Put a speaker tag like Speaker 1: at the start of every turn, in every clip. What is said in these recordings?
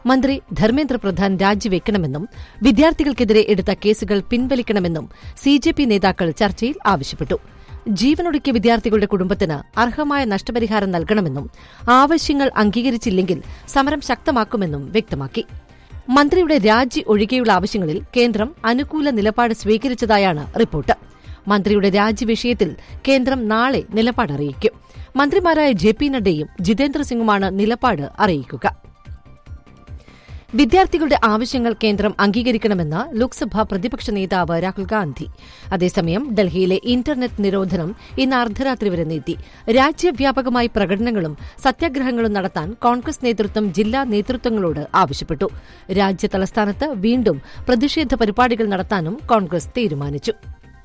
Speaker 1: മന്ത്രി ധർമ്മേന്ദ്ര പ്രധാൻ രാജിവെക്കണമെന്നും വിദ്യാർത്ഥികൾക്കെതിരെ എടുത്ത കേസുകൾ പിൻവലിക്കണമെന്നും സി ജെ പി നേതാക്കൾ ചർച്ചയിൽ ആവശ്യപ്പെട്ടു ജീവനൊടുക്കിയ വിദ്യാർത്ഥികളുടെ കുടുംബത്തിന് അർഹമായ നഷ്ടപരിഹാരം നൽകണമെന്നും ആവശ്യങ്ങൾ അംഗീകരിച്ചില്ലെങ്കിൽ സമരം ശക്തമാക്കുമെന്നും വ്യക്തമാക്കി മന്ത്രിയുടെ രാജി ഒഴികെയുള്ള ആവശ്യങ്ങളിൽ കേന്ദ്രം അനുകൂല നിലപാട് സ്വീകരിച്ചതായാണ് റിപ്പോർട്ട് മന്ത്രിയുടെ രാജി വിഷയത്തിൽ കേന്ദ്രം നാളെ നിലപാട് അറിയിക്കും മന്ത്രിമാരായ ജെ പി നഡ്ഡയും ജിതേന്ദ്ര സിംഗുമാണ് നിലപാട് അറിയിക്കുക വിദ്യാർത്ഥികളുടെ ആവശ്യങ്ങൾ കേന്ദ്രം അംഗീകരിക്കണമെന്ന് ലോക്സഭാ പ്രതിപക്ഷ നേതാവ് രാഹുൽ ഗാന്ധി അതേസമയം ഡൽഹിയിലെ ഇന്റർനെറ്റ് നിരോധനം ഇന്ന് അർദ്ധരാത്രി വരെ നീട്ടി രാജ്യവ്യാപകമായി പ്രകടനങ്ങളും സത്യാഗ്രഹങ്ങളും നടത്താൻ കോൺഗ്രസ് നേതൃത്വം ജില്ലാ നേതൃത്വങ്ങളോട് ആവശ്യപ്പെട്ടു രാജ്യ തലസ്ഥാനത്ത് വീണ്ടും പ്രതിഷേധ പരിപാടികൾ നടത്താനും കോൺഗ്രസ് തീരുമാനിച്ചു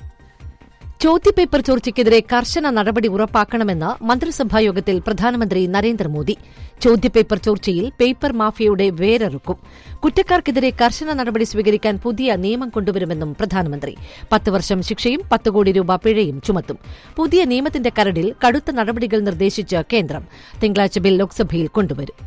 Speaker 1: ചോദ്യപേപ്പർ ചോർച്ചയ്ക്കെതിരെ കർശന നടപടി ഉറപ്പാക്കണമെന്ന് മന്ത്രിസഭായോഗത്തിൽ പ്രധാനമന്ത്രി നരേന്ദ്രമോദി ചോദ്യപേപ്പർ ചോർച്ചയിൽ പേപ്പർ മാഫിയയുടെ വേരറുക്കും കുറ്റക്കാർക്കെതിരെ കർശന നടപടി സ്വീകരിക്കാൻ പുതിയ നിയമം കൊണ്ടുവരുമെന്നും പ്രധാനമന്ത്രി പത്ത് വർഷം ശിക്ഷയും പത്ത് കോടി രൂപ പിഴയും ചുമത്തും പുതിയ നിയമത്തിന്റെ കരടിൽ കടുത്ത നടപടികൾ നിർദ്ദേശിച്ച് കേന്ദ്രം തിങ്കളാഴ്ച ബിൽ ലോക്സഭയിൽ കൊണ്ടുവരും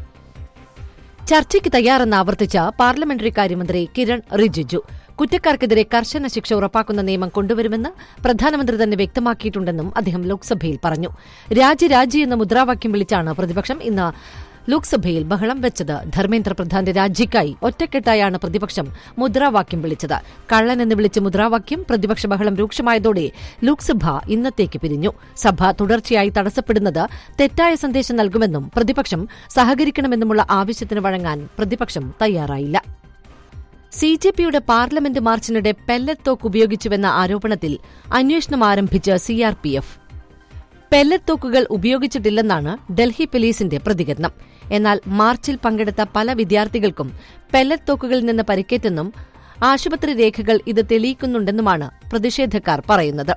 Speaker 1: ചർച്ചയ്ക്ക് തയ്യാറെന്ന് ആവർത്തിച്ച പാർലമെന്ററി കാര്യമന്ത്രി കിരൺ റിജിജു കുറ്റക്കാർക്കെതിരെ കർശന ശിക്ഷ ഉറപ്പാക്കുന്ന നിയമം കൊണ്ടുവരുമെന്ന് പ്രധാനമന്ത്രി തന്നെ വ്യക്തമാക്കിയിട്ടുണ്ടെന്നും അദ്ദേഹം ലോക്സഭയിൽ പറഞ്ഞു രാജി രാജി എന്ന മുദ്രാവാക്യം വിളിച്ചാണ് പ്രതിപക്ഷം ഇന്ന് ലോക്സഭയിൽ ബഹളം വെച്ചത് ധർമ്മേന്ദ്ര പ്രധാന്റെ രാജിക്കായി ഒറ്റക്കെട്ടായാണ് പ്രതിപക്ഷം മുദ്രാവാക്യം വിളിച്ചത് കള്ളൻ എന്ന് വിളിച്ച മുദ്രാവാക്യം പ്രതിപക്ഷ ബഹളം രൂക്ഷമായതോടെ ലോക്സഭ ഇന്നത്തേക്ക് പിരിഞ്ഞു സഭ തുടർച്ചയായി തടസ്സപ്പെടുന്നത് തെറ്റായ സന്ദേശം നൽകുമെന്നും പ്രതിപക്ഷം സഹകരിക്കണമെന്നുമുള്ള ആവശ്യത്തിന് വഴങ്ങാൻ പ്രതിപക്ഷം തയ്യാറായില്ല സി ജെ പിയുടെ പാർലമെന്റ് മാർച്ചിനിടെ പെല്ലറ്റ് തോക്ക് ഉപയോഗിച്ചുവെന്ന ആരോപണത്തിൽ അന്വേഷണം ആരംഭിച്ച് സിആർപിഎഫ് പെല്ലറ്റ് തോക്കുകൾ ഉപയോഗിച്ചിട്ടില്ലെന്നാണ് ഡൽഹി പോലീസിന്റെ പ്രതികരണം എന്നാൽ മാർച്ചിൽ പങ്കെടുത്ത പല വിദ്യാർത്ഥികൾക്കും പെല്ലറ്റ് തോക്കുകളിൽ നിന്ന് പരിക്കേറ്റെന്നും ആശുപത്രി രേഖകൾ ഇത് തെളിയിക്കുന്നുണ്ടെന്നുമാണ് പ്രതിഷേധക്കാർ പറയുന്നത്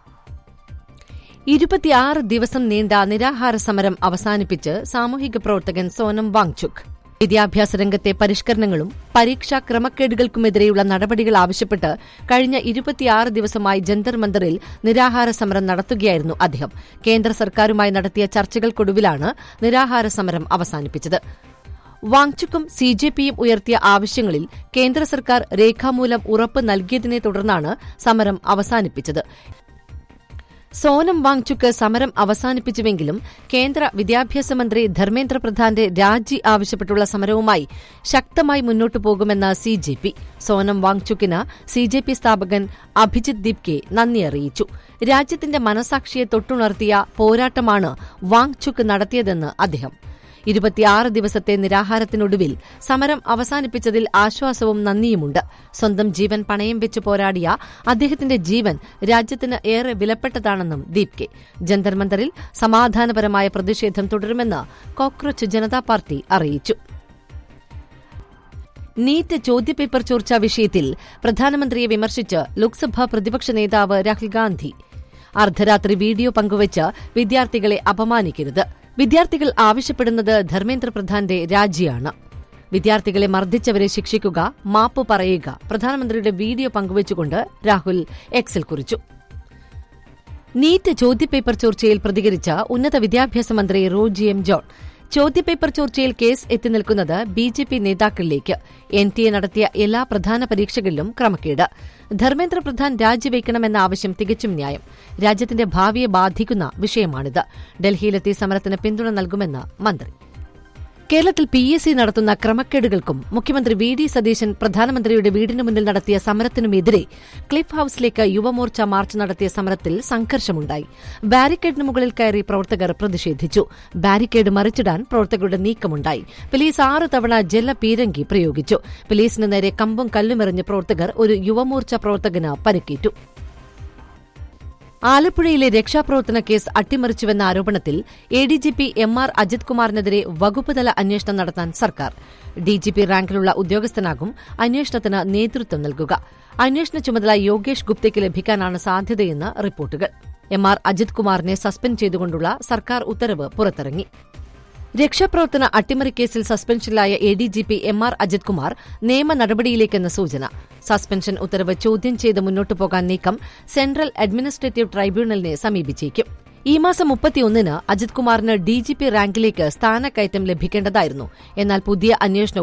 Speaker 1: ഇരുപത്തിയാറ് ദിവസം നീണ്ട നിരാഹാര സമരം അവസാനിപ്പിച്ച് സാമൂഹിക പ്രവർത്തകൻ സോനം വാങ്ചുക് വിദ്യാഭ്യാസ രംഗത്തെ പരിഷ്കരണങ്ങളും പരീക്ഷാ ക്രമക്കേടുകൾക്കുമെതിരെയുള്ള നടപടികൾ ആവശ്യപ്പെട്ട് കഴിഞ്ഞ ഇരുപത്തിയാറ് ദിവസമായി ജന്തർ മന്ദറിൽ നിരാഹാര സമരം നടത്തുകയായിരുന്നു അദ്ദേഹം കേന്ദ്ര സർക്കാരുമായി നടത്തിയ ചർച്ചകൾക്കൊടുവിലാണ് നിരാഹാര സമരം അവസാനിപ്പിച്ചത് വാങ്ചുക്കും സി ജെ പിയും ഉയർത്തിയ ആവശ്യങ്ങളിൽ കേന്ദ്ര സർക്കാർ രേഖാമൂലം ഉറപ്പ് നൽകിയതിനെ തുടർന്നാണ് സമരം അവസാനിപ്പിച്ചത് സോനം വാങ്ചുക്ക് സമരം അവസാനിപ്പിച്ചുവെങ്കിലും കേന്ദ്ര വിദ്യാഭ്യാസ മന്ത്രി ധർമ്മേന്ദ്ര പ്രധാന്റെ രാജി ആവശ്യപ്പെട്ടുള്ള സമരവുമായി ശക്തമായി മുന്നോട്ടു പോകുമെന്ന് സി ജെ പി സോനം വാങ്ചുക്കിന് സി ജെ പി സ്ഥാപകൻ അഭിജിത് ദീപ്കെ നന്ദി അറിയിച്ചു രാജ്യത്തിന്റെ മനസാക്ഷിയെ തൊട്ടുണർത്തിയ പോരാട്ടമാണ് വാങ്ചുക്ക് നടത്തിയതെന്ന് അദ്ദേഹം ഇരുപത്തിയാറ് ദിവസത്തെ നിരാഹാരത്തിനൊടുവിൽ സമരം അവസാനിപ്പിച്ചതിൽ ആശ്വാസവും നന്ദിയുമുണ്ട് സ്വന്തം ജീവൻ പണയം വെച്ച് പോരാടിയ അദ്ദേഹത്തിന്റെ ജീവൻ രാജ്യത്തിന് ഏറെ വിലപ്പെട്ടതാണെന്നും ദീപ്കെ ജന്തർ മന്ദറിൽ സമാധാനപരമായ പ്രതിഷേധം തുടരുമെന്ന് കോക്രോച്ച് ജനതാ പാർട്ടി അറിയിച്ചു നീറ്റ് ചോദ്യപേപ്പർ ചോർച്ചാ വിഷയത്തിൽ പ്രധാനമന്ത്രിയെ വിമർശിച്ച് ലോക്സഭാ പ്രതിപക്ഷ നേതാവ് രാഹുൽ ഗാന്ധി അർദ്ധരാത്രി വീഡിയോ പങ്കുവച്ച് വിദ്യാർത്ഥികളെ അപമാനിക്കരുത് വിദ്യാർത്ഥികൾ ആവശ്യപ്പെടുന്നത് ധർമ്മേന്ദ്ര പ്രധാന്റെ രാജിയാണ് വിദ്യാർത്ഥികളെ മർദ്ദിച്ചവരെ ശിക്ഷിക്കുക മാപ്പ് പറയുക പ്രധാനമന്ത്രിയുടെ വീഡിയോ പങ്കുവച്ചുകൊണ്ട് രാഹുൽ എക്സിൽ കുറിച്ചു നീറ്റ് ചോദ്യപേപ്പർ ചോർച്ചയിൽ പ്രതികരിച്ച ഉന്നത വിദ്യാഭ്യാസ മന്ത്രി റോജി എം ജോൺ ചോദ്യപേപ്പർ ചോർച്ചയിൽ കേസ് എത്തിനിൽക്കുന്നത് ബി ജെ പി നേതാക്കളിലേക്ക് എൻ ടി എ നടത്തിയ എല്ലാ പ്രധാന പരീക്ഷകളിലും ക്രമക്കേട് ധർമ്മേന്ദ്ര പ്രധാൻ രാജിവെക്കണമെന്ന ആവശ്യം തികച്ചും ന്യായം രാജ്യത്തിന്റെ ഭാവിയെ ബാധിക്കുന്ന വിഷയമാണിത് ഡൽഹിയിലെത്തി സമരത്തിന് പിന്തുണ നൽകുമെന്ന് മന്ത്രി കേരളത്തിൽ പി എസ് സി നടത്തുന്ന ക്രമക്കേടുകൾക്കും മുഖ്യമന്ത്രി വി ഡി സതീശൻ പ്രധാനമന്ത്രിയുടെ വീടിന് മുന്നിൽ നടത്തിയ സമരത്തിനുമെതിരെ ക്ലിഫ് ഹൌസിലേക്ക് യുവമോർച്ച മാർച്ച് നടത്തിയ സമരത്തിൽ സംഘർഷമുണ്ടായി ബാരിക്കേഡിന് മുകളിൽ കയറി പ്രവർത്തകർ പ്രതിഷേധിച്ചു ബാരിക്കേഡ് മറിച്ചിടാൻ പ്രവർത്തകരുടെ നീക്കമുണ്ടായി പോലീസ് ആറ് തവണ ജലപീരങ്കി പ്രയോഗിച്ചു പോലീസിന് നേരെ കമ്പും കല്ലുമെറിഞ്ഞ പ്രവർത്തകർ ഒരു യുവമോർച്ച പ്രവർത്തകന് പരിക്കേറ്റു ആലപ്പുഴയിലെ രക്ഷാപ്രവർത്തന കേസ് അട്ടിമറിച്ചുവെന്ന ആരോപണത്തിൽ A D G P M R Ajith കുമാറിനെതിരെ വകുപ്പുതല അന്വേഷണം നടത്താൻ സർക്കാർ ഡിജിപി റാങ്കിലുള്ള ഉദ്യോഗസ്ഥനാകും അന്വേഷണത്തിന് നേതൃത്വം നൽകുക അന്വേഷണ ചുമതല യോഗേഷ് ഗുപ്തയ്ക്ക് ലഭിക്കാനാണ് സാധ്യതയെന്ന് റിപ്പോർട്ടുകൾ എം ആർ അജിത് കുമാറിനെ സസ്പെൻഡ് ചെയ്തുകൊണ്ടുള്ള സർക്കാർ ഉത്തരവ് പുറത്തിറങ്ങി രക്ഷാപ്രവർത്തന അട്ടിമറിക്കേസിൽ സസ്പെൻഷനിലായ A D G P M R Ajith Kumar നിയമ നടപടിയിലേക്കെന്ന സൂചന സസ്പെൻഷൻ ഉത്തരവ് ചോദ്യം ചെയ്ത് മുന്നോട്ടു പോകാൻ നീക്കം സെൻട്രൽ അഡ്മിനിസ്ട്രേറ്റീവ് ട്രൈബ്യൂണലിനെ സമീപിച്ചേക്കും ഈ മാസം മുപ്പത്തിയൊന്നിന് അജിത് കുമാറിന് ഡിജിപി റാങ്കിലേക്ക് സ്ഥാനക്കയറ്റം ലഭിക്കേണ്ടതായിരുന്നു എന്നാൽ പുതിയ അന്വേഷണ